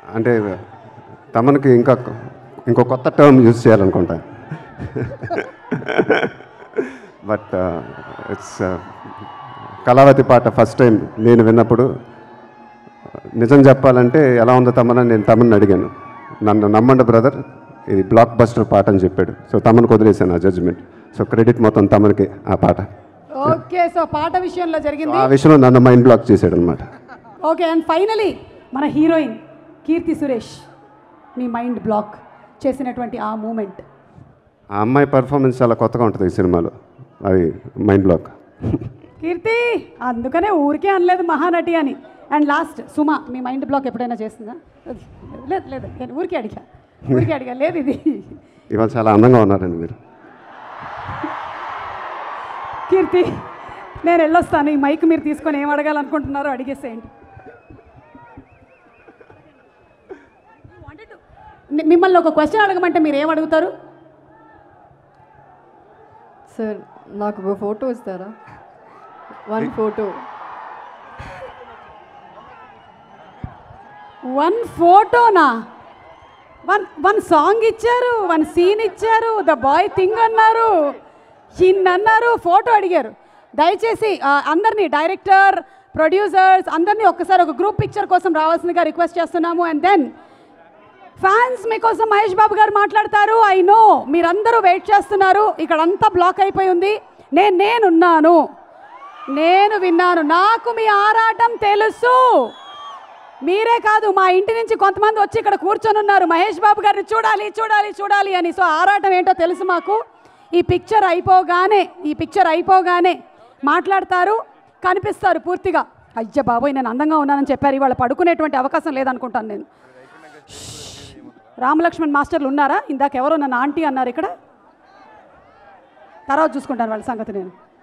అంటే తమనికి ఇంకా ఇంకో కొత్త టర్మ్ యూజ్ చేయాలనుకుంటా బట్ ఇట్స్ కళావతి పాట ఫస్ట్ టైం నేను విన్నప్పుడు నిజం చెప్పాలంటే ఎలా ఉందో తమనని నేను తమని అడిగాను నన్ను నమ్మండి బ్రదర్ ఇది బ్లాక్ బస్టర్ పాట అని చెప్పాడు సో తమను వదిలేశాను ఆ జడ్జిమెంట్ సో క్రెడిట్ మొత్తం తమనికి ఆ పాట ఓకే సో పాట విషయంలో జరిగింది ఆ విషయంలో నన్ను మైండ్ బ్లాక్ చేశాడు అనమాట ఓకే అండ్ ఫైనలీ మన హీరోయిన్ కీర్తి సురేష్ మీ మైండ్ బ్లాక్ చేసినటువంటి ఆ మూమెంట్ ఆ అమ్మాయి పర్ఫార్మెన్స్ చాలా కొత్తగా ఉంటుంది ఈ సినిమాలో అది మైండ్ బ్లాక్ కీర్తి అందుకనే ఊరికే అనలేదు మహానటి అని అండ్ లాస్ట్ సుమ మీ మైండ్ బ్లాక్ ఎప్పుడైనా చేస్తుందా లేదు లేదు నేను ఊరికే అడిగా ఊరికే అడిగా లేదు ఇది ఇవాళ చాలా అందంగా ఉన్నారండి మీరు కీర్తి నేను వెళ్ళొస్తాను ఈ మైక్ మీరు తీసుకొని ఏం అడగాలనుకుంటున్నారో అడిగేసేయండి మి- మిమ్మల్ని ఒక క్వశ్చన్ అడగమంటే మీరు ఏం అడుగుతారు సార్ నాకు ఒక ఫోటో ఇస్తారా వన్ ఫోటో వన్ ఫోటోనా వన్ వన్ సాంగ్ ఇచ్చారు వన్ సీన్ ఇచ్చారు ద బాయ్ థింగ్ అన్నారు హిన్ అన్నారు ఫోటో అడిగారు దయచేసి ఆ, అందరినీ డైరెక్టర్ ప్రొడ్యూసర్స్ అందరినీ ఒక్కసారి ఒక గ్రూప్ పిక్చర్ కోసం రావాల్సిందిగా రిక్వెస్ట్ చేస్తున్నాము అండ్ దెన్ ఫ్యాన్స్ మీకోసం మహేష్ బాబు గారు మాట్లాడతారు ఐ నో మీరందరూ వెయిట్ చేస్తున్నారు ఇక్కడ అంతా బ్లాక్ అయిపోయి ఉంది నేను నేనున్నాను నేను విన్నాను నాకు మీ ఆరాటం తెలుసు మీరే కాదు మా ఇంటి నుంచి కొంతమంది వచ్చి ఇక్కడ కూర్చొని ఉన్నారు మహేష్ బాబు గారిని చూడాలి చూడాలి చూడాలి అని సో ఆరాటం ఏంటో తెలుసు మాకు ఈ పిక్చర్ అయిపోగానే ఈ పిక్చర్ అయిపోగానే మాట్లాడతారు కనిపిస్తారు పూర్తిగా అయ్య బాబోయ్ నేను అందంగా ఉన్నానని చెప్పారు ఇవాళ పడుకునేటువంటి అవకాశం లేదనుకుంటాను నేను రామలక్ష్మణ్ మాస్టర్లు ఉన్నారా ఇందాక ఎవరో నన్ను ఆంటీ అన్నారు ఇక్కడ తర్వాత చూసుకుంటాను వాళ్ళ సంగతి నేను